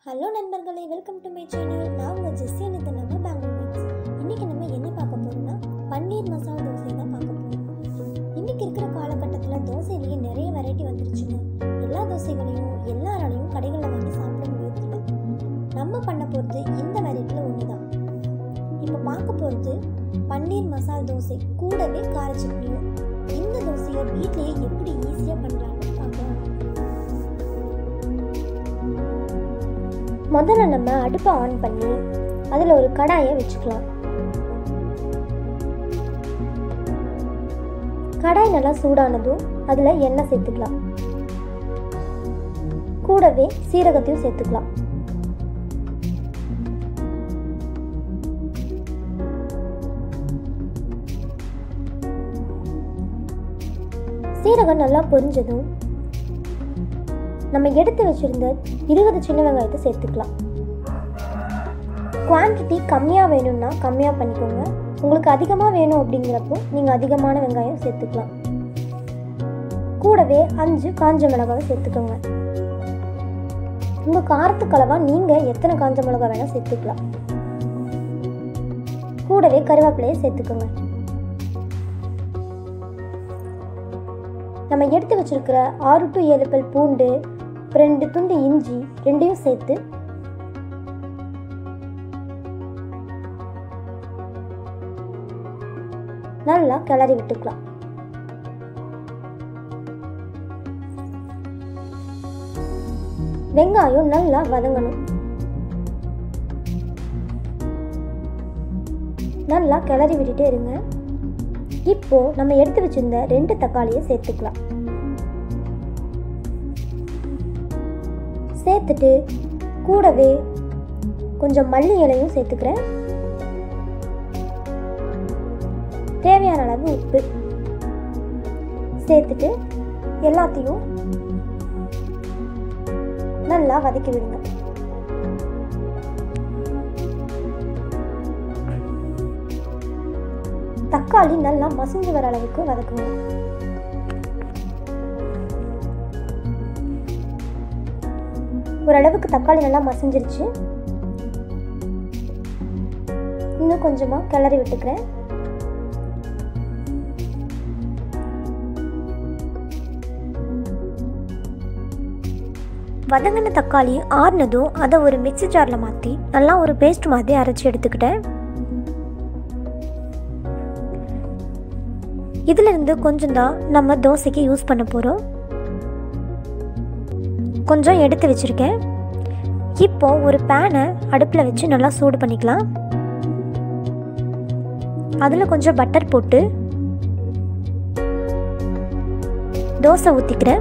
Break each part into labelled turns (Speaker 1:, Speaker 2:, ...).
Speaker 1: hello நண்பர்களே welcome to my channel நான் உங்கள் ஜெஸ்ஸி இது நம்ம பெங்களூர் மிக்ஸ் இன்றைக்கி நம்ம என்ன பார்க்க போகிறோம்னா பன்னீர் மசாலா தோசை தான் பார்க்க போகிறோம் இன்றைக்கி இருக்கிற காலகட்டத்தில் தோசையிலேயே நிறைய வெரைட்டி வந்துருச்சுங்க எல்லா தோசைகளையும் எல்லாராலையும் கடைகளில் வாங்கி சாப்பிட முடியறதில்ல நம்ம பண்ண போகிறது இந்த வெரைட்டியில் ஒன்று தான் இப்போ பார்க்க போகிறது பன்னீர் மசாலா தோசை கூடவே கார சட்னியும் இந்த தோசையை வீட்டிலேயே எப்படி ஈஸியாக பண்ணலான்னு பார்க்கலாம் முதல்ல நம்ம அடுப்பை ஆன் பண்ணி அதில் ஒரு கடாயை வச்சுக்கலாம் கடாய் நல்லா சூடானதும் அதில் எண்ணெய் சேர்த்துக்கலாம் கூடவே சீரகத்தையும் சேர்த்துக்கலாம் சீரகம் நல்லா பொரிஞ்சதும் நம்ம எடுத்து வச்சிருந்த இருபது சின்ன வெங்காயத்தை சேர்த்துக்கலாம் குவான்டிட்டி கம்மியாக வேணும்னா கம்மியாக பண்ணிக்கோங்க உங்களுக்கு அதிகமாக வேணும் அப்படிங்கிறப்போ நீங்கள் அதிகமான வெங்காயம் சேர்த்துக்கலாம் கூடவே அஞ்சு காஞ்ச மிளகாவை சேர்த்துக்கோங்க உங்கள் காரத்துக்கு அளவா நீங்கள் எத்தனை காஞ்ச மிளகாய் வேணால் சேர்த்துக்கலாம் கூடவே கருவேப்பிலையை சேர்த்துக்கோங்க நம்ம எடுத்து வச்சிருக்கிற ஆறு டு ஏழு பல் பூண்டு ரெண்டு துண்டு இஞ்சி ரெண்டையும் சேர்த்து நல்லா கிளறி விட்டுக்கலாம் வெங்காயம் நல்லா வதங்கணும் நல்லா கிளறி விட்டுட்டே இருங்க இப்போ நம்ம எடுத்து வச்சிருந்த ரெண்டு தக்காளியை சேர்த்துக்கலாம் சேர்த்துட்டு கூடவே கொஞ்சம் மல்லி இலையும் சேர்த்துக்கிறேன் தேவையான அளவு உப்பு சேர்த்துட்டு எல்லாத்தையும் நல்லா வதக்கி விடுங்க தக்காளி நல்லா மசிஞ்சு வர அளவுக்கு வதக்குங்க ஓரளவுக்கு தக்காளி நல்லா மசிஞ்சிருச்சு இன்னும் கொஞ்சமாக கிளறி விட்டுக்கிறேன் வதங்கின தக்காளி ஆறுனதும் அதை ஒரு மிக்ஸி ஜாரில் மாற்றி நல்லா ஒரு பேஸ்ட் மாதிரி அரைச்சி எடுத்துக்கிட்டேன் இதிலிருந்து கொஞ்சம் தான் நம்ம தோசைக்கு யூஸ் பண்ண போகிறோம் கொஞ்சம் எடுத்து வச்சுருக்கேன் இப்போ ஒரு பேனை அடுப்பில் வச்சு நல்லா சூடு பண்ணிக்கலாம் அதில் கொஞ்சம் பட்டர் போட்டு தோசை ஊற்றிக்கிறேன்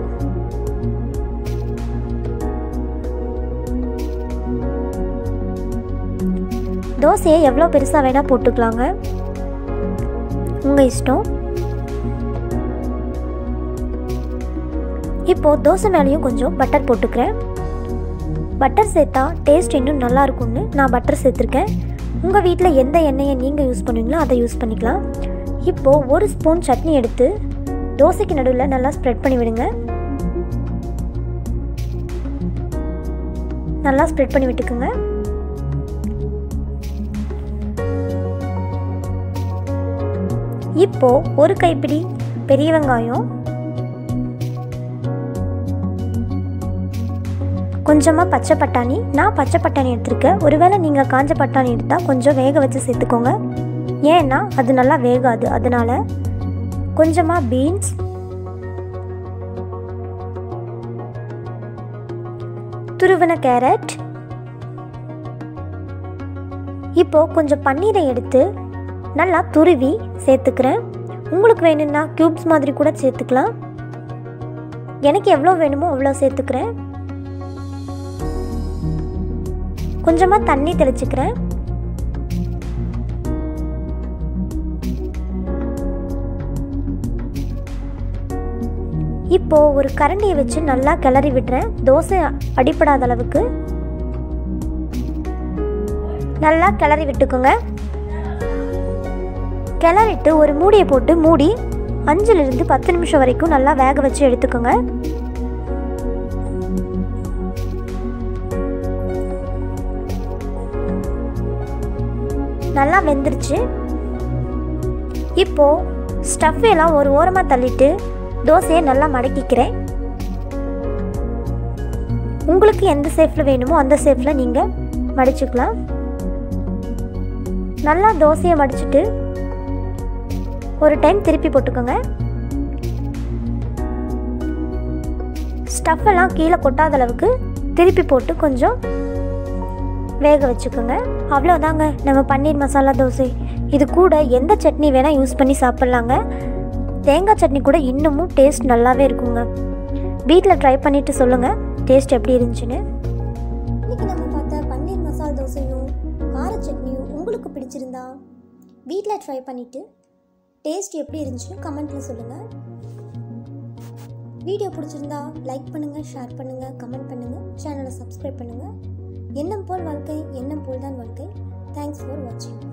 Speaker 1: தோசையை எவ்வளோ பெருசாக வேணால் போட்டுக்கலாங்க உங்கள் இஷ்டம் இப்போது தோசை மேலேயும் கொஞ்சம் பட்டர் போட்டுக்கிறேன் பட்டர் சேர்த்தா டேஸ்ட் இன்னும் நல்லா இருக்கும்னு நான் பட்டர் சேர்த்துருக்கேன் உங்கள் வீட்டில் எந்த எண்ணெயை நீங்கள் யூஸ் பண்ணுவீங்களோ அதை யூஸ் பண்ணிக்கலாம் இப்போது ஒரு ஸ்பூன் சட்னி எடுத்து தோசைக்கு நடுவில் நல்லா ஸ்ப்ரெட் பண்ணி விடுங்க நல்லா ஸ்ப்ரெட் பண்ணி விட்டுக்குங்க இப்போ ஒரு கைப்பிடி பெரிய வெங்காயம் கொஞ்சமாக பச்சை பட்டாணி நான் பச்சை பட்டாணி எடுத்திருக்கேன் ஒருவேளை நீங்கள் காஞ்ச பட்டாணி எடுத்தால் கொஞ்சம் வேக வச்சு சேர்த்துக்கோங்க ஏன்னா அது நல்லா வேகாது அதனால் கொஞ்சமாக பீன்ஸ் துருவின கேரட் இப்போ கொஞ்சம் பன்னீரை எடுத்து நல்லா துருவி சேர்த்துக்கிறேன் உங்களுக்கு வேணும்னா க்யூப்ஸ் மாதிரி கூட சேர்த்துக்கலாம் எனக்கு எவ்வளோ வேணுமோ அவ்வளோ சேர்த்துக்கிறேன் கொஞ்சமாக தண்ணி தெளிச்சுக்கிறேன் இப்போ ஒரு கரண்டியை வச்சு நல்லா கிளறி விடுறேன் தோசை அடிப்படாத அளவுக்கு நல்லா கிளறி விட்டுக்கோங்க கிளறிட்டு ஒரு மூடியை போட்டு மூடி அஞ்சுலேருந்து பத்து நிமிஷம் வரைக்கும் நல்லா வேக வச்சு எடுத்துக்கோங்க நல்லா வெந்துருச்சு இப்போது ஸ்டஃப் எல்லாம் ஒரு ஓரமாக தள்ளிட்டு தோசையை நல்லா மடக்கிக்கிறேன் உங்களுக்கு எந்த ஷேஃபில் வேணுமோ அந்த ஷேஃபில் நீங்கள் மடிச்சுக்கலாம் நல்லா தோசையை மடிச்சுட்டு ஒரு டைம் திருப்பி போட்டுக்கோங்க ஸ்டஃப் எல்லாம் கீழே கொட்டாத அளவுக்கு திருப்பி போட்டு கொஞ்சம் வேக வச்சுக்கோங்க அவ்வளோதாங்க நம்ம பன்னீர் மசாலா தோசை இது கூட எந்த சட்னி வேணால் யூஸ் பண்ணி சாப்பிட்லாங்க தேங்காய் சட்னி கூட இன்னமும் டேஸ்ட் நல்லாவே இருக்குங்க வீட்டில் ட்ரை பண்ணிவிட்டு சொல்லுங்கள் டேஸ்ட் எப்படி இருந்துச்சுன்னு இன்றைக்கி நம்ம பார்த்த பன்னீர் மசாலா தோசையும் கார சட்னியும் உங்களுக்கு பிடிச்சிருந்தா வீட்டில் ட்ரை பண்ணிவிட்டு டேஸ்ட் எப்படி இருந்துச்சுன்னு கமெண்ட்டில் சொல்லுங்கள் வீடியோ பிடிச்சிருந்தா லைக் பண்ணுங்கள் ஷேர் பண்ணுங்கள் கமெண்ட் பண்ணுங்கள் சேனலை சப்ஸ்கிரைப் பண்ணுங்கள் எண்ணம் போல் வாழ்க்கை எண்ணம் போல் தான் வாழ்க்கை தேங்க்ஸ் ஃபார் வாட்சிங்